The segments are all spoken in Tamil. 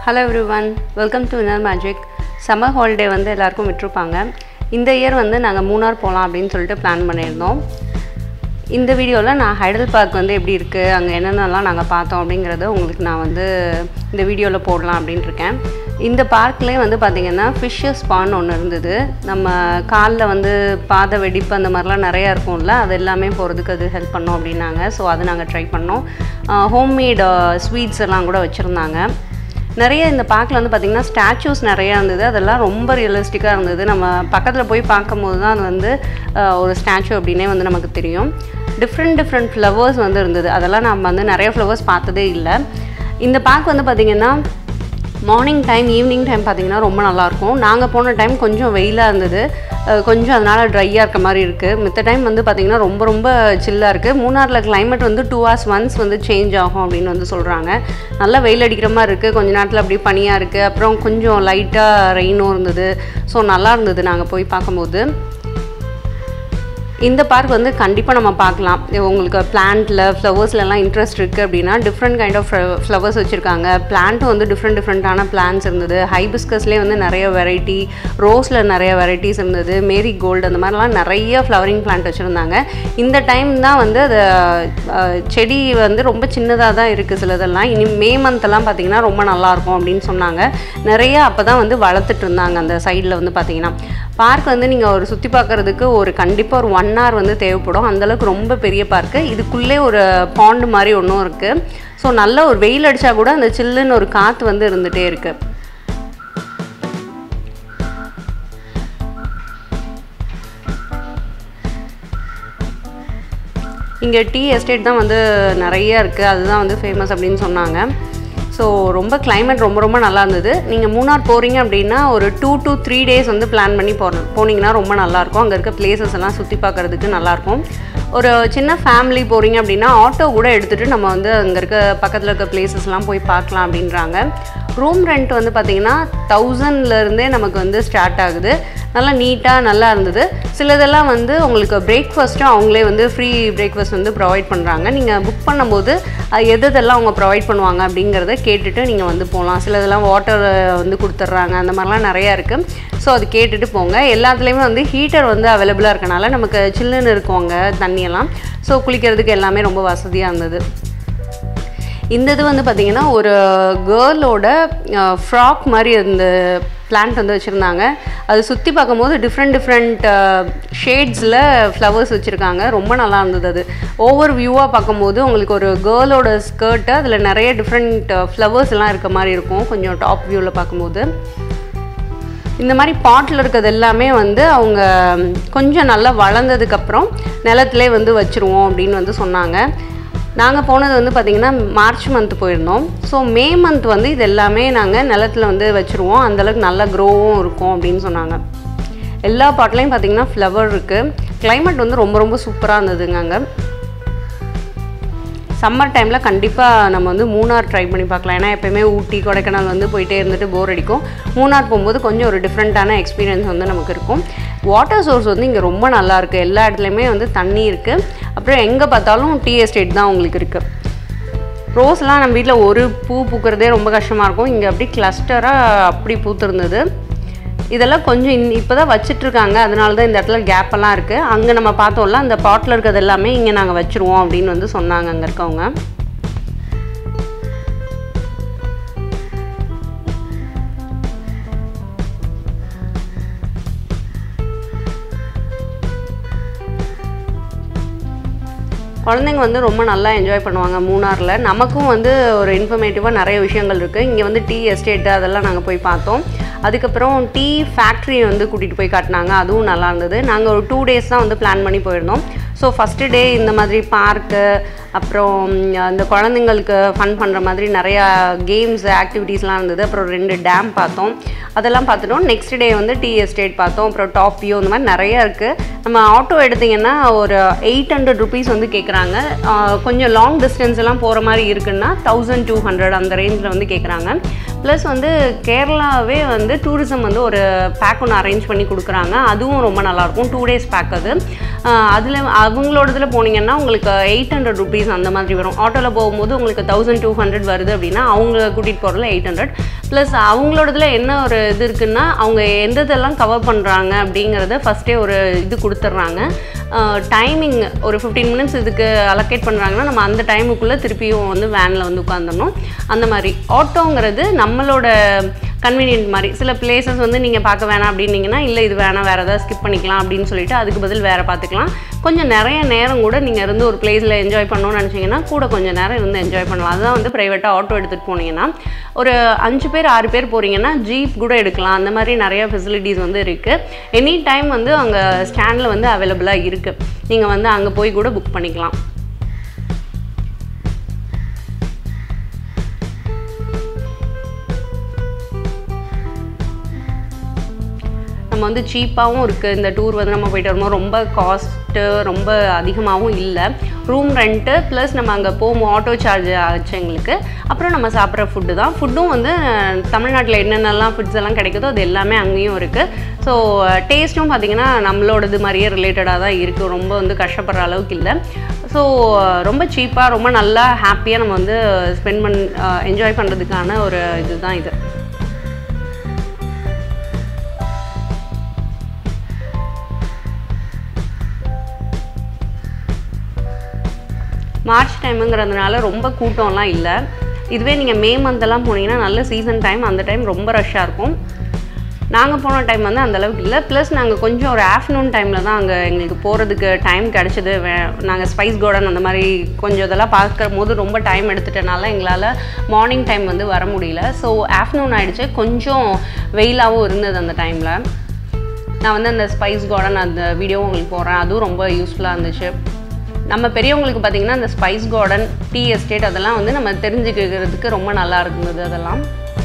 hello everyone welcome to inner magic summer holiday வந்து எல்லாருக்கும் விட்டுருப்பாங்க இந்த இயர் வந்து நாங்கள் மூணார் போகலாம் அப்படின்னு சொல்லிட்டு பிளான் பண்ணியிருந்தோம் இந்த வீடியோவில் நான் ஹைடல் பார்க் வந்து எப்படி இருக்குது அங்கே என்னென்னலாம் நாங்கள் பார்த்தோம் அப்படிங்கிறத உங்களுக்கு நான் வந்து இந்த வீடியோவில் போடலாம் அப்படின்ட்டு இருக்கேன் இந்த பார்க்லேயே வந்து பார்த்திங்கன்னா ஃபிஷ்ஷஸ் பான் ஒன்று இருந்தது நம்ம காலில் வந்து பாதை வெடிப்பு அந்த மாதிரிலாம் நிறையா இருக்கும்ல அது எல்லாமே போகிறதுக்கு அது ஹெல்ப் பண்ணோம் அப்படின்னாங்க ஸோ அது நாங்கள் ட்ரை பண்ணோம் ஹோம்மேட் ஸ்வீட்ஸ் எல்லாம் கூட வச்சுருந்தாங்க நிறைய இந்த பார்க்கில் வந்து பார்த்திங்கன்னா ஸ்டாச்சூஸ் நிறையா இருந்தது அதெல்லாம் ரொம்ப ரியலிஸ்டிக்காக இருந்தது நம்ம பக்கத்தில் போய் பார்க்கும்போது தான் அது வந்து அஹ், ஒரு ஸ்டாச்சு அப்படின்னே வந்து நமக்கு தெரியும் டிஃப்ரெண்ட் டிஃப்ரெண்ட் ஃப்ளவர்ஸ் வந்து இருந்தது அதெல்லாம் நம்ம வந்து நிறைய ஃப்ளவர்ஸ் பார்த்ததே இல்லை இந்த பார்க் வந்து பார்த்திங்கன்னா மார்னிங் டைம் ஈவினிங் டைம் பார்த்தீங்கன்னா ரொம்ப நல்லாயிருக்கும் நாங்கள் போன டைம் கொஞ்சம் வெயிலாக இருந்தது அஹ் கொஞ்சம் அதனால் ட்ரையாக இருக்க மாதிரி இருக்குது மித்த டைம் வந்து பார்த்திங்கன்னா ரொம்ப ரொம்ப சில்லாக இருக்குது மூணாரில் climate வந்து டூ ஹவர்ஸ் ஒன்ஸ் வந்து சேஞ்ச் ஆகும் அப்படின்னு வந்து சொல்கிறாங்க நல்லா வெயில் அடிக்கிற மாதிரி இருக்குது கொஞ்ச நேரத்தில் அப்படியே பனியாக இருக்குது அப்புறம் கொஞ்சம் லைட்டாக ரெயினும் இருந்தது ஸோ நல்லா இருந்தது நாங்கள் போய் பார்க்கும்போது இந்த பார்க் வந்து கண்டிப்பாக நம்ம பார்க்கலாம் இது உங்களுக்கு பிளான்ட்டில் ஃப்ளவர்ஸ்லலாம் இன்ட்ரெஸ்ட் இருக்குது அப்படின்னா டிஃப்ரெண்ட் கைண்ட் ஆஃப் ஃப்ளவர்ஸ் வச்சுருக்காங்க பிளான்ட்டும் வந்து டிஃப்ரெண்ட் டிஃப்ரெண்ட்டான பிளான்ஸ் இருந்தது ஹைபிஸ்கஸ்லேயே வந்து நிறைய வெரைட்டி ரோஸில் நிறைய வெரைட்டிஸ் இருந்தது மேரி கோல்டு அந்த மாதிரிலாம் நிறைய ஃப்ளவரிங் பிளான்ட் வச்சுருந்தாங்க இந்த டைம் தான் வந்து அது அஹ், செடி வந்து ரொம்ப சின்னதாக தான் இருக்குது சிலதெல்லாம் இனி மே மந்த்தெல்லாம் பார்த்தீங்கன்னா ரொம்ப நல்லாயிருக்கும் அப்படின்னு சொன்னாங்க நிறைய அப்போ தான் வந்து வளர்த்துட்டு இருந்தாங்க அந்த சைடில் வந்து பார்த்தீங்கன்னா பார்க் வந்து நீங்கள் ஒரு சுற்றி பார்க்குறதுக்கு ஒரு கண்டிப்பாக ஒரு ஒன் hour வந்து தேவைப்படும் அந்தளவுக்கு ரொம்ப பெரிய பார்க்கு இதுக்குள்ளே ஒரு பாண்டு மாதிரி ஒன்றும் இருக்குது ஸோ நல்ல ஒரு வெயில் அடித்தா கூட அந்த சில்லுன்னு ஒரு காற்று வந்து இருந்துகிட்டே இருக்குது இங்கே டீ எஸ்டேட் தான் வந்து நிறைய இருக்குது அதுதான் வந்து ஃபேமஸ் அப்படின்னு சொன்னாங்க ஸோ ரொம்ப climate ரொம்ப ரொம்ப நல்லா இருந்தது நீங்கள் மூணார் போகிறீங்க அப்படின்னா ஒரு டூ to த்ரீ டேஸ் வந்து பிளான் பண்ணி போகிற போனீங்கன்னா ரொம்ப நல்லாயிருக்கும் அங்கே இருக்க பிளேசஸ் எல்லாம் சுற்றி பார்க்குறதுக்கு நல்லாயிருக்கும் ஒரு சின்ன ஃபேமிலி போகிறீங்க அப்படின்னா ஆட்டோ கூட எடுத்துகிட்டு நம்ம வந்து அங்கே இருக்க பக்கத்தில் இருக்க பிளேசஸ்லாம் போய் பார்க்கலாம் அப்படின்றாங்க ரூம் ரெண்ட் வந்து பார்த்திங்கன்னா தௌசண்ட்லேருந்தே நமக்கு வந்து ஸ்டார்ட் ஆகுது நல்லா நீட்டாக நல்லா இருந்தது சிலதெல்லாம் வந்து உங்களுக்கு பிரேக்ஃபாஸ்ட்டும் அவங்களே வந்து ஃப்ரீ பிரேக்ஃபாஸ்ட் வந்து ப்ரொவைட் பண்ணுறாங்க நீங்கள் புக் பண்ணும்போது அது எது எதெல்லாம் அவங்க ப்ரொவைட் பண்ணுவாங்க அப்படிங்கிறத கேட்டுட்டு நீங்கள் வந்து போகலாம் சிலதெல்லாம் வாட்டர் வந்து கொடுத்துட்றாங்க அந்த மாதிரிலாம் நிறையா இருக்குது ஸோ அது கேட்டுட்டு போங்க எல்லாத்துலேயுமே வந்து ஹீட்டர் வந்து அவைலபிளாக இருக்கனால நமக்கு சில்லுன்னு இருக்குவாங்க தண்ணியெல்லாம் ஸோ குளிக்கிறதுக்கு எல்லாமே ரொம்ப வசதியாக இருந்தது இந்த இது வந்து பார்த்திங்கன்னா ஒரு கேர்ளோட ஃப்ராக் மாதிரி இந்த பிளான்ட் வந்து வச்சுருந்தாங்க அது சுற்றி பார்க்கும்போது டிஃப்ரெண்ட் டிஃப்ரெண்ட் ஷேட்ஸில் ஃப்ளவர்ஸ் வச்சுருக்காங்க ரொம்ப நல்லா இருந்தது அது ஓவர் வியூவாக பார்க்கும்போது உங்களுக்கு ஒரு கேர்ளோட ஸ்கர்ட்டு அதில் நிறைய டிஃப்ரெண்ட் ஃப்ளவர்ஸ் எல்லாம் இருக்க மாதிரி இருக்கும் கொஞ்சம் டாப் வியூவில் பார்க்கும்போது இந்த மாதிரி பாட்டில் இருக்கிறது எல்லாமே வந்து அவங்க கொஞ்சம் நல்லா வளர்ந்ததுக்கப்புறம் நிலத்திலே வந்து வச்சுருவோம் அப்படின்னு வந்து சொன்னாங்க நாங்கள் போனது வந்து பார்த்திங்கன்னா மார்ச் மந்த் போயிருந்தோம் ஸோ மே மந்த் வந்து இது எல்லாமே நாங்கள் நிலத்தில் வந்து வச்சுருவோம் அந்தளவுக்கு நல்லா க்ரோவும் இருக்கும் அப்படின்னு சொன்னாங்க எல்லா பாட்லேயும் பார்த்திங்கன்னா ஃப்ளவர் இருக்குது climate வந்து ரொம்ப ரொம்ப சூப்பராக இருந்ததுங்க அங்கே சம்மர் டைமில் கண்டிப்பாக நம்ம வந்து மூணார் ட்ரை பண்ணி பார்க்கலாம் ஏன்னா எப்பயுமே ஊட்டி கொடைக்கானல் வந்து போயிட்டே இருந்துட்டு போர் அடிக்கும் மூணார் போகும்போது கொஞ்சம் ஒரு டிஃப்ரெண்ட்டான எக்ஸ்பீரியன்ஸ் வந்து நமக்கு இருக்கும் வாட்டர் சோர்ஸ் வந்து இங்கே ரொம்ப நல்லா இருக்குது எல்லா இடத்துலையுமே வந்து தண்ணி இருக்குது அப்புறம் எங்கே பார்த்தாலும் டீ எஸ்டேட் தான் உங்களுக்கு இருக்குது ரோஸ்லாம் நம்ம வீட்டில் ஒரு பூ பூக்கிறதே ரொம்ப கஷ்டமாக இருக்கும் இங்கே அப்படி கிளஸ்டராக அப்படி பூத்திருந்தது இதெல்லாம் கொஞ்சம் இன் இப்போ தான் வச்சிட்ருக்காங்க அதனால தான் இந்த இடத்துல கேப் எல்லாம் இருக்குது அங்கே நம்ம பார்த்தோம்ல அந்த பாட்டில் இருக்கிறது எல்லாமே இங்கே நாங்கள் வச்சுருவோம் அப்படின்னு வந்து சொன்னாங்க அங்கே இருக்கவங்க குழந்தைங்க வந்து ரொம்ப நல்லா என்ஜாய் பண்ணுவாங்க மூணாரில் நமக்கும் வந்து ஒரு இன்ஃபர்மேட்டிவாக நிறைய விஷயங்கள் இருக்குது இங்கே வந்து டீ எஸ்டேட்டு அதெல்லாம் நாங்கள் போய் பார்த்தோம் அதுக்கப்புறம் டீ ஃபேக்ட்ரி வந்து கூட்டிகிட்டு போய் காட்டினாங்க அதுவும் நல்லா இருந்தது நாங்கள் ஒரு டூ டேஸ் தான் வந்து பிளான் பண்ணி போயிருந்தோம் ஸோ ஃபஸ்ட்டு டே இந்த மாதிரி பார்க்கு அப்புறம் அந்த குழந்தைங்களுக்கு ஃபன் பண்ணுற மாதிரி நிறையா கேம்ஸ் ஆக்டிவிட்டீஸ்லாம் இருந்தது அப்புறம் ரெண்டு டேம் பார்த்தோம் அதெல்லாம் பார்த்துட்டோம் நெக்ஸ்ட் டே வந்து டீ எஸ்டேட் பார்த்தோம் அப்புறம் டாப் வியூ இந்த மாதிரி நிறைய இருக்குது நம்ம ஆட்டோ எடுத்திங்கன்னா ஒரு எயிட் ஹண்ட்ரட் ருபீஸ் வந்து கேட்குறாங்க கொஞ்சம் லாங் டிஸ்டன்ஸ் எல்லாம் போகிற மாதிரி இருக்குன்னா தௌசண்ட் டூ ஹண்ட்ரட் அந்த ரேஞ்சில் வந்து கேட்குறாங்க ப்ளஸ் வந்து கேரளாவே வந்து டூரிசம் வந்து ஒரு பேக் ஒன்று அரேஞ்ச் பண்ணி கொடுக்குறாங்க அதுவும் ரொம்ப நல்லாயிருக்கும் டூ டேஸ் பேக் அது அதில் அவங்களோட இதில் போனீங்கன்னா உங்களுக்கு எயிட் ஹண்ட்ரட் ருபீஸ் அந்த மாதிரி வரும் ஆட்டோவில் போகும்போது உங்களுக்கு தௌசண்ட் டூ ஹண்ட்ரட் வருது அப்படின்னா அவங்க கூட்டிகிட்டு போகிறதுல எயிட் ஹண்ட்ரட் ப்ளஸ் அவங்களோடதுல என்ன ஒரு இது இருக்குன்னா அவங்க எந்த இதெல்லாம் கவர் பண்ணுறாங்க அப்படிங்கிறத ஃபஸ்ட்டே ஒரு இது கொடுத்துட்றாங்க டைமிங் ஒரு ஃபிஃப்டீன் மினிட்ஸ் இதுக்கு அலோகேட் பண்ணுறாங்கன்னா நம்ம அந்த டைமுக்குள்ளே திருப்பியும் வந்து வேனில் வந்து உட்காந்துடணும் அந்த மாதிரி ஆட்டோங்கிறது நம்மளோட கன்வீனியன்ட் மாதிரி சில பிளேசஸ் வந்து நீங்கள் பார்க்க வேணாம் அப்படின்னீங்கன்னா இல்லை இது வேணாம் வேறு ஏதாவது ஸ்கிப் பண்ணிக்கலாம் அப்படின்னு சொல்லிட்டு அதுக்கு பதில் வேறு பார்த்துக்கலாம் கொஞ்சம் நிறைய நேரம் கூட நீங்கள் இருந்து ஒரு பிளேஸில் என்ஜாய் பண்ணணும்னு நினச்சிங்கன்னா கூட கொஞ்சம் நேரம் இருந்து என்ஜாய் பண்ணலாம் அதுதான் வந்து ப்ரைவேட்டாக ஆட்டோ எடுத்துகிட்டு போனீங்கன்னா ஒரு அஞ்சு பேர் ஆறு பேர் போகிறீங்கன்னா ஜீப் கூட எடுக்கலாம் அந்த மாதிரி நிறைய ஃபெசிலிட்டிஸ் வந்து இருக்குது எனி டைம் வந்து அங்கே ஸ்டாண்டில் வந்து அவைலபிளாக இருக்குது நீங்கள் வந்து அங்கே போய் கூட புக் பண்ணிக்கலாம் நம்ம வந்து சீப்பாகவும் இருக்குது இந்த டூர் வந்து நம்ம போயிட்டு வரும்போது ரொம்ப காஸ்ட்டு ரொம்ப அதிகமாகவும் இல்லை ரூம் ரெண்ட்டு ப்ளஸ் நம்ம அங்கே போகும் ஆட்டோ சார்ஜ் ஆச்சு எங்களுக்கு அப்புறம் நம்ம சாப்பிட்ற ஃபுட்டு தான் ஃபுட்டும் வந்து தமிழ்நாட்டில் என்னென்னலாம் ஃபுட்ஸ் எல்லாம் கிடைக்குதோ அது எல்லாமே அங்கேயும் இருக்குது ஸோ டேஸ்ட்டும் பார்த்திங்கன்னா நம்மளோடது மாதிரியே ரிலேட்டடாக தான் இருக்குது ரொம்ப வந்து கஷ்டப்படுற அளவுக்கு இல்லை ஸோ ரொம்ப சீப்பாக ரொம்ப நல்லா ஹாப்பியாக நம்ம வந்து ஸ்பெண்ட் பண் என்ஜாய் பண்ணுறதுக்கான ஒரு இதுதான் இது மார்ச் டைமுங்கிறதுனால ரொம்ப கூட்டம்லாம் இல்லை இதுவே நீங்கள் மே மந்த்தெல்லாம் போனீங்கன்னா நல்ல சீசன் டைம் அந்த டைம் ரொம்ப ரஷ்ஷாக இருக்கும் நாங்கள் போன டைம் வந்து அந்தளவுக்கு இல்லை ப்ளஸ் நாங்கள் கொஞ்சம் ஒரு ஆஃப்டர்நூன் டைமில் தான் அங்கே எங்களுக்கு போகிறதுக்கு டைம் கிடச்சிது வே நாங்கள் ஸ்பைஸ் கார்டன் அந்த மாதிரி கொஞ்சம் இதெல்லாம் பார்க்குற போது ரொம்ப டைம் எடுத்துட்டனால எங்களால் மார்னிங் டைம் வந்து வர முடியல ஸோ ஆஃப்டர்நூன் ஆகிடுச்சு கொஞ்சம் வெயிலாகவும் இருந்தது அந்த டைமில் நான் வந்து அந்த ஸ்பைஸ் கார்டன் அந்த வீடியோ உங்களுக்கு போடுறேன் அதுவும் ரொம்ப யூஸ்ஃபுல்லாக இருந்துச்சு நம்ம பெரியவங்களுக்கு பார்த்திங்கன்னா அந்த ஸ்பைஸ் கார்டன் டீ எஸ்டேட் அதெல்லாம் வந்து நம்ம தெரிஞ்சுக்கிறதுக்கு ரொம்ப நல்லா இருந்தது அதெல்லாம்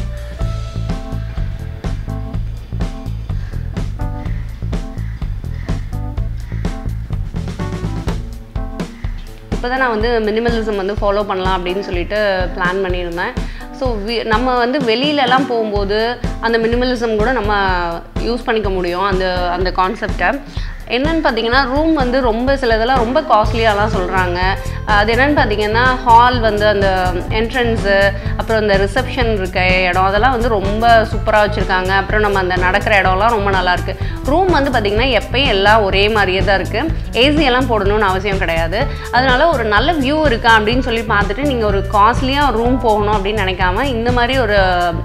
இப்போ தான் நான் வந்து மினிமலிசம் வந்து ஃபாலோ பண்ணலாம் அப்படின்னு சொல்லிட்டு பிளான் பண்ணியிருந்தேன் ஸோ வி நம்ம வந்து வெளியிலலாம் போகும்போது அந்த மினிமலிசம் கூட நம்ம யூஸ் பண்ணிக்க முடியும் அந்த அந்த கான்செப்டை என்னன்னு பார்த்தீங்கன்னா ரூம் வந்து ரொம்ப சில இதெல்லாம் ரொம்ப காஸ்ட்லியாலாம் சொல்கிறாங்க அது என்னன்னு பார்த்தீங்கன்னா ஹால் வந்து அந்த என்ட்ரன்ஸு அப்புறம் இந்த ரிசப்ஷன் இருக்க இடம் அதெல்லாம் வந்து ரொம்ப சூப்பராக வச்சுருக்காங்க அப்புறம் நம்ம அந்த நடக்கிற இடம்லாம் ரொம்ப நல்லாயிருக்கு ரூம் வந்து பார்த்திங்கன்னா எப்பயும் எல்லாம் ஒரே மாதிரியே தான் இருக்குது ஏசி எல்லாம் போடணும்னு அவசியம் கிடையாது அதனால ஒரு நல்ல வியூ இருக்கா அப்படின்னு சொல்லி பார்த்துட்டு நீங்கள் ஒரு காஸ்ட்லியாக ரூம் போகணும் அப்படின்னு நினைக்காம இந்த மாதிரி ஒரு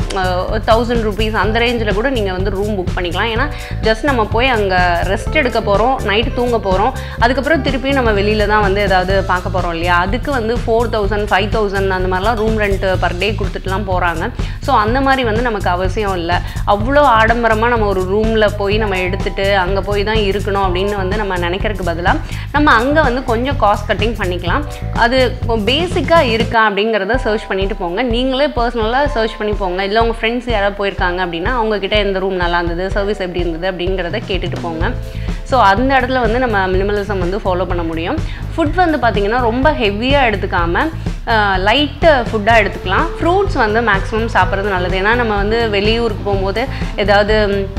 தௌசண்ட் ருபீஸ் அந்த ரேஞ்சில் கூட நீங்கள் வந்து ரூம் புக் பண்ணிக்கலாம் ஏன்னா ஜஸ்ட் நம்ம போய் அங்கே ரெஸ்ட் எடுக்க போகிறோம் நைட்டு தூங்க போகிறோம் அதுக்கப்புறம் திருப்பியும் நம்ம வெளியில் தான் வந்து ஏதாவது பார்க்க போகிறோம் இல்லையா அதுக்கு வந்து ஃபோர் தௌசண்ட் ஃபைவ் தௌசண்ட் அந்த மாதிரிலாம் ரூம் ரெண்ட் பர் டே கொடுத்துட்டுலாம் போகிறாங்க ஸோ அந்த மாதிரி வந்து நமக்கு அவசியம் இல்லை அவ்வளோ ஆடம்பரமாக நம்ம ஒரு ரூமில் போய் நம்ம எடுத்துகிட்டு அங்கே போய் தான் இருக்கணும் அப்படின்னு வந்து நம்ம நினைக்கிறதுக்கு பதிலாக நம்ம அங்கே வந்து கொஞ்சம் காஸ்ட் கட்டிங் பண்ணிக்கலாம் அது பேசிக்காக இருக்கா அப்படிங்கிறத சர்ச் பண்ணிட்டு போங்க நீங்களே பர்சனலாக சர்ச் பண்ணி போங்க இல்லை உங்கள் ஃப்ரெண்ட்ஸ் யாராவது போயிருக்காங்க அப்படின்னா அவங்கக்கிட்ட எந்த ரூம் நல்லா இருந்தது சர்வீஸ் எப்படி இருந்தது அப்படிங்கிறத கேட்டுட்டு போங்க ஸோ அந்த இடத்துல வந்து நம்ம மினிமலிசம் வந்து ஃபாலோ பண்ண முடியும் ஃபுட் வந்து பார்த்திங்கன்னா ரொம்ப ஹெவியாக எடுத்துக்காமல் லைட்டு ஃபுட்டாக எடுத்துக்கலாம் ஃப்ரூட்ஸ் வந்து மேக்ஸிமம் சாப்பிட்றது நல்லது ஏன்னா நம்ம வந்து வெளியூருக்கு போகும்போது ஏதாவது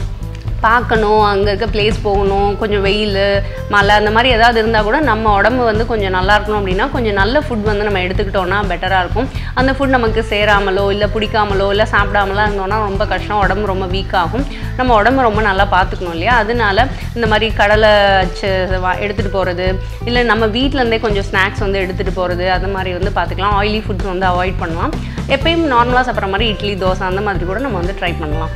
பார்க்கணும் அங்கே இருக்க பிளேஸ் போகணும் கொஞ்சம் வெயில் மழை அந்த மாதிரி ஏதாவது இருந்தால் கூட நம்ம உடம்பு வந்து கொஞ்சம் நல்லா இருக்கணும் அப்படின்னா கொஞ்சம் நல்ல ஃபுட் வந்து நம்ம எடுத்துக்கிட்டோம்னா பெட்டராக இருக்கும் அந்த ஃபுட் நமக்கு சேராமலோ இல்லை பிடிக்காமலோ இல்லை சாப்பிடாமலோ இருந்தோம்னா ரொம்ப கஷ்டம் உடம்பு ரொம்ப வீக் ஆகும் நம்ம உடம்பு ரொம்ப நல்லா பார்த்துக்கணும் இல்லையா அதனால இந்த மாதிரி கடலை அச்சு எடுத்துகிட்டு போகிறது இல்லை நம்ம வீட்டிலேருந்தே கொஞ்சம் ஸ்நாக்ஸ் வந்து எடுத்துகிட்டு போகிறது அது மாதிரி வந்து பார்த்துக்கலாம் ஆயிலி ஃபுட்ஸ் வந்து அவாய்ட் பண்ணலாம் எப்பயும் நார்மலாக சாப்பிட்ற மாதிரி இட்லி தோசை அந்த மாதிரி கூட நம்ம வந்து ட்ரை பண்ணலாம்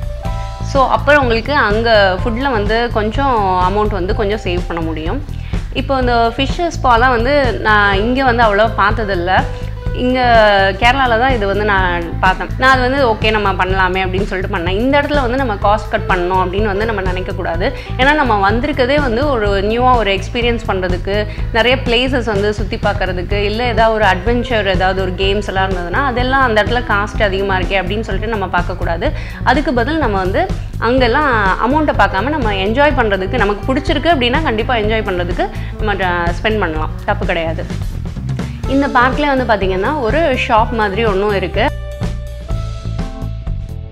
ஸோ அப்புறம் உங்களுக்கு அங்கே ஃபுட்டில் வந்து கொஞ்சம் அமௌண்ட் வந்து கொஞ்சம் சேவ் பண்ண முடியும் இப்போ இந்த ஃபிஷ் ஸ்பாலாம் வந்து நான் இங்கே வந்து அவ்வளோ பார்த்ததில்ல இங்கே கேரளாவில் தான் இது வந்து நான் பார்த்தேன் நான் அது வந்து ஓகே நம்ம பண்ணலாமே அப்படின்னு சொல்லிட்டு பண்ணேன் இந்த இடத்துல வந்து நம்ம காஸ்ட் கட் பண்ணணும் அப்படின்னு வந்து நம்ம நினைக்கக்கூடாது ஏன்னா நம்ம வந்திருக்கதே வந்து ஒரு நியூவாக ஒரு எக்ஸ்பீரியன்ஸ் பண்ணுறதுக்கு நிறைய பிளேசஸ் வந்து சுற்றி பார்க்குறதுக்கு இல்லை ஏதாவது ஒரு அட்வென்ச்சர் ஏதாவது ஒரு கேம்ஸ் எல்லாம் இருந்ததுன்னா அதெல்லாம் அந்த இடத்துல காஸ்ட் அதிகமாக இருக்கே அப்படின்னு சொல்லிட்டு நம்ம பார்க்கக்கூடாது அதுக்கு பதில் நம்ம வந்து அங்கெல்லாம் அமௌண்ட்டை பார்க்காம நம்ம என்ஜாய் பண்ணுறதுக்கு நமக்கு பிடிச்சிருக்கு அப்படின்னா கண்டிப்பாக என்ஜாய் பண்ணுறதுக்கு நம்ம ஸ்பெண்ட் பண்ணலாம் தப்பு கிடையாது இந்த பார்க்கில் வந்து பார்த்திங்கன்னா ஒரு ஷாப் மாதிரி ஒன்றும் இருக்குது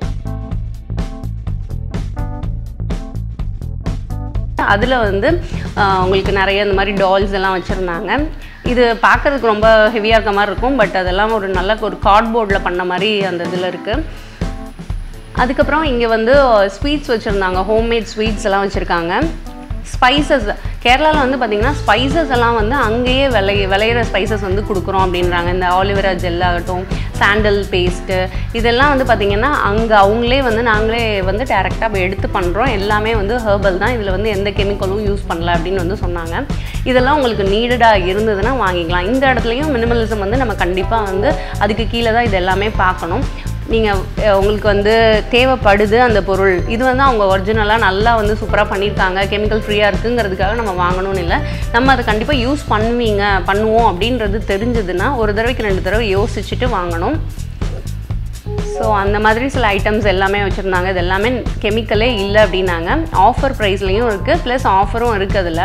அதில் வந்து ஆஹ் உங்களுக்கு நிறைய இந்த மாதிரி டால்ஸ் எல்லாம் வச்சுருந்தாங்க இது பார்க்கறதுக்கு ரொம்ப ஹெவியாக இருக்க மாதிரி இருக்கும் பட் அதெல்லாம் ஒரு நல்ல ஒரு கார்ட்போர்டில் பண்ண மாதிரி அந்த இதில் இருக்குது அதுக்கப்புறம் இங்கே வந்து ஸ்வீட்ஸ் வச்சுருந்தாங்க ஹோம்மேட் ஸ்வீட்ஸ் எல்லாம் வச்சுருக்காங்க ஸ்பைசஸ் கேரளாவில் வந்து பார்த்திங்கன்னா ஸ்பைசஸ் எல்லாம் வந்து அங்கேயே விளை விளையிற ஸ்பைசஸ் வந்து கொடுக்குறோம் அப்படின்றாங்க இந்த ஆலிவேரா ஜெல் ஆகட்டும் சாண்டல் பேஸ்ட்டு இதெல்லாம் வந்து பார்த்திங்கன்னா அங்கே அவங்களே வந்து நாங்களே வந்து டேரெக்டாக எடுத்து பண்ணுறோம் எல்லாமே வந்து ஹெர்பல் தான் இதில் வந்து எந்த கெமிக்கலும் யூஸ் பண்ணல அப்படின்னு வந்து சொன்னாங்க இதெல்லாம் உங்களுக்கு நீடடாக இருந்ததுன்னா வாங்கிக்கலாம் இந்த இடத்துலையும் மினிமலிசம் வந்து நம்ம கண்டிப்பாக வந்து அதுக்கு கீழே தான் இது எல்லாமே பார்க்கணும் நீங்கள் உங்களுக்கு வந்து தேவைப்படுது அந்த பொருள் இது வந்து அவங்க ஒரிஜினலாக நல்லா வந்து சூப்பராக பண்ணியிருக்காங்க கெமிக்கல் ஃப்ரீயாக இருக்குங்கிறதுக்காக நம்ம வாங்கணும்னு இல்லை நம்ம அதை கண்டிப்பாக யூஸ் பண்ணுவீங்க பண்ணுவோம் அப்படின்றது தெரிஞ்சதுன்னா ஒரு தடவைக்கு ரெண்டு தடவை யோசிச்சுட்டு வாங்கணும் ஸோ அந்த மாதிரி சில ஐட்டம்ஸ் எல்லாமே வச்சுருந்தாங்க இது எல்லாமே கெமிக்கலே இல்லை அப்படின்னாங்க ஆஃபர் ப்ரைஸ்லேயும் இருக்குது ப்ளஸ் ஆஃபரும் இருக்குது அதில்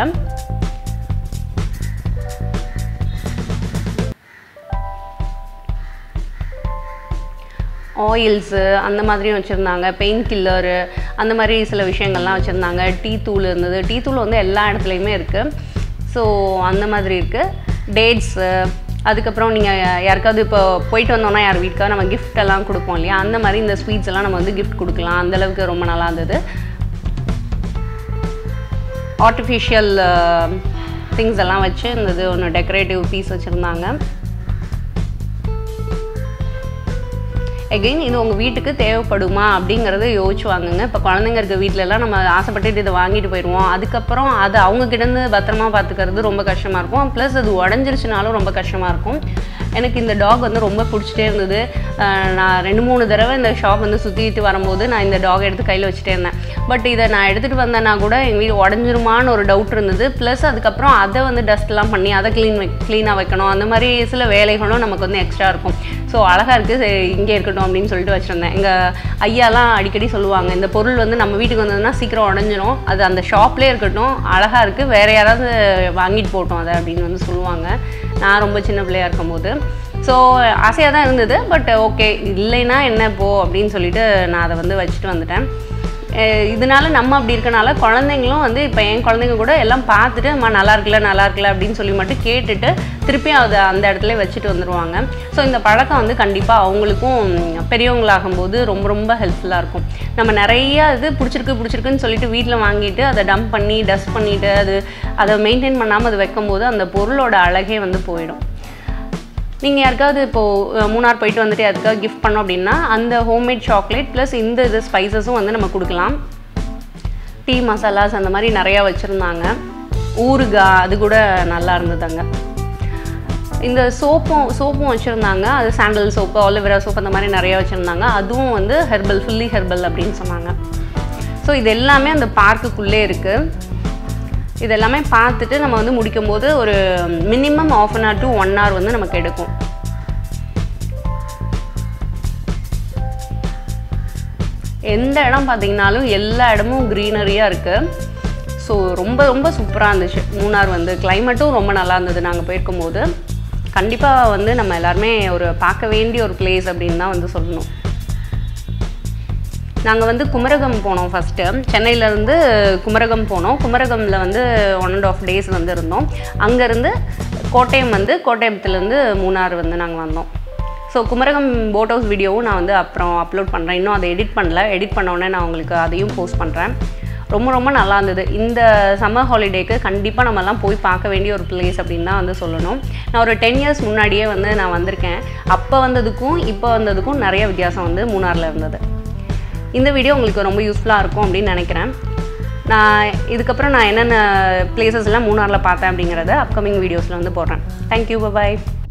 ஆயில்ஸு அந்த மாதிரியும் வச்சுருந்தாங்க பெயின் கில்லரு அந்த மாதிரி சில விஷயங்கள்லாம் வச்சுருந்தாங்க டீ தூள் இருந்தது டீ தூள் வந்து எல்லா இடத்துலையுமே இருக்குது ஸோ அந்த மாதிரி இருக்குது டேட்ஸு அதுக்கப்புறம் நீங்கள் யாருக்காவது இப்போ போயிட்டு வந்தோம்னா யார் வீட்டுக்காக நம்ம gift எல்லாம் கொடுப்போம் இல்லையா அந்த மாதிரி இந்த ஸ்வீட்ஸ் எல்லாம் நம்ம வந்து gift கொடுக்கலாம் அந்தளவுக்கு ரொம்ப நல்லா இருந்தது ஆர்டிஃபிஷியல் திங்ஸ் எல்லாம் வச்சு இருந்தது ஒன்று டெக்கரேட்டிவ் பீஸ் வச்சுருந்தாங்க எகெயின் இது உங்கள் வீட்டுக்கு தேவைப்படுமா அப்படிங்கிறத யோசிச்சு வாங்குங்க இப்போ குழந்தைங்க இருக்க வீட்டிலலாம் நம்ம ஆசைப்பட்டுட்டு இதை வாங்கிட்டு போயிடுவோம் அதுக்கப்புறம் அதை அவங்க கிட்டேருந்து பத்திரமா பார்த்துக்கிறது ரொம்ப கஷ்டமாக இருக்கும் ப்ளஸ் அது உடஞ்சிருச்சுனாலும் ரொம்ப கஷ்டமாக இருக்கும் எனக்கு இந்த டாக் வந்து ரொம்ப பிடிச்சிட்டே இருந்தது அஹ் நான் ரெண்டு மூணு தடவை இந்த ஷாப் வந்து சுற்றிட்டு வரும்போது நான் இந்த டாக் எடுத்து கையில் வச்சுட்டே இருந்தேன் பட் இதை நான் எடுத்துகிட்டு வந்தேன்னா கூட எங்கள் வீடு உடஞ்சிருமான்னு ஒரு டவுட் இருந்தது ப்ளஸ் அதுக்கப்புறம் அதை வந்து டஸ்ட்லாம் பண்ணி அதை க்ளீன் வை க்ளீனாக வைக்கணும் அந்த மாதிரி சில வேலைகளும் நமக்கு வந்து எக்ஸ்ட்ரா இருக்கும் ஸோ அழகாக இருக்குது இங்கே இருக்கட்டும் அப்படின்னு சொல்லிட்டு வச்சுருந்தேன் எங்கள் ஐயாலாம் அடிக்கடி சொல்லுவாங்க இந்த பொருள் வந்து நம்ம வீட்டுக்கு வந்ததுன்னா சீக்கிரம் உடஞ்சிரும் அது அந்த ஷாப்லேயே இருக்கட்டும் அழகாக இருக்குது வேறு யாராவது வாங்கிட்டு போட்டோம் அதை அப்படின்னு வந்து சொல்லுவாங்க நான் ரொம்ப சின்ன பிள்ளையா இருக்கும்போது ஸோ ஆசையாக தான் இருந்தது பட் ஓகே இல்லைன்னா என்ன போ அப்படின்னு சொல்லிட்டு நான் அதை வந்து வச்சுட்டு வந்துட்டேன் அஹ் இதனால நம்ம அப்படி இருக்கனால குழந்தைங்களும் வந்து இப்போ என் குழந்தைங்க கூட எல்லாம் பார்த்துட்டு அம்மா நல்லா இருக்குல்ல நல்லா இருக்குல்ல அப்படின்னு சொல்லி மட்டும் கேட்டுட்டு திருப்பியும் அதை அந்த இடத்துல வச்சுட்டு வந்துடுவாங்க ஸோ இந்த பழக்கம் வந்து கண்டிப்பாக அவங்களுக்கும் பெரியவங்களாகும்போது ரொம்ப ரொம்ப ஹெல்ப்ஃபுல்லாக இருக்கும் நம்ம நிறைய இது பிடிச்சிருக்கு பிடிச்சிருக்குன்னு சொல்லிட்டு வீட்டில் வாங்கிட்டு அதை டம்ப் பண்ணி டஸ்ட் பண்ணிவிட்டு அது அதை மெயின்டைன் பண்ணாமல் அது வைக்கும்போது அந்த பொருளோட அழகே வந்து போயிடும் நீங்கள் யாருக்காவது இப்போது மூணார் போயிட்டு வந்துட்டு யாருக்காவது கிஃப்ட் பண்ணோம் அப்படின்னா அந்த ஹோம்மேட் சாக்லேட் ப்ளஸ் இந்த இது ஸ்பைசஸும் வந்து நம்ம கொடுக்கலாம் டீ மசாலாஸ் அந்த மாதிரி நிறையா வச்சுருந்தாங்க ஊறுகாய் அது கூட நல்லா இருந்ததுங்க இந்த சோப்பும் சோப்பும் வச்சுருந்தாங்க அது சாண்டல் சோப்பு ஆலிவேரா சோப்பு அந்த மாதிரி நிறையா வச்சுருந்தாங்க அதுவும் வந்து ஹெர்பல் ஃபுல்லி ஹெர்பல் அப்படின்னு சொன்னாங்க ஸோ இது எல்லாமே அந்த பார்க்குக்குள்ளே இருக்குது இது எல்லாமே பார்த்துட்டு நம்ம வந்து முடிக்கும் போது ஒரு minimum half an hour to one hour வந்து நமக்கு எடுக்கும் எந்த இடம் பார்த்தீங்கனாலும் எல்லா இடமும் க்ரீனரியாக இருக்குது ஸோ ரொம்ப ரொம்ப சூப்பராக இருந்துச்சு மூணார் வந்து கிளைமேட்டும் ரொம்ப நல்லா இருந்தது நாங்கள் போயிருக்கும் போது கண்டிப்பாக வந்து நம்ம எல்லாருமே ஒரு பார்க்க வேண்டிய ஒரு பிளேஸ் அப்படின்னு தான் வந்து சொல்லணும் நாங்கள் வந்து குமரகம் போனோம் ஃபஸ்ட்டு சென்னையிலேருந்து குமரகம் போனோம் குமரகமில் வந்து ஒன் அண்ட் ஆஃப் டேஸ் வந்து இருந்தோம் அங்கேருந்து கோட்டயம் வந்து கோட்டயத்துலேருந்து மூணார் வந்து நாங்கள் வந்தோம் ஸோ குமரகம் போட் ஹவுஸ் வீடியோவும் நான் வந்து அப்புறம் அப்லோட் பண்ணுறேன் இன்னும் அதை எடிட் பண்ணல எடிட் பண்ண உடனே நான் உங்களுக்கு அதையும் போஸ்ட் பண்ணுறேன் ரொம்ப ரொம்ப நல்லா இருந்தது இந்த சம்மர் ஹாலிடேக்கு கண்டிப்பாக நம்மலாம் போய் பார்க்க வேண்டிய ஒரு பிளேஸ் அப்படின்னு தான் வந்து சொல்லணும் நான் ஒரு டென் இயர்ஸ் முன்னாடியே வந்து நான் வந்திருக்கேன் அப்போ வந்ததுக்கும் இப்போ வந்ததுக்கும் நிறைய வித்தியாசம் வந்து மூணாரில் இருந்தது இந்த வீடியோ உங்களுக்கு ரொம்ப யூஸ்ஃபுல்லாக இருக்கும் அப்படின்னு நினைக்கிறேன் நான் இதுக்கப்புறம் நான் என்னென்ன பிளேசஸ்லாம் மூணாரில் பார்த்தேன் அப்படிங்கிறத அப்கமிங் வீடியோஸில் வந்து போடுறேன் தேங்க்யூ பாய்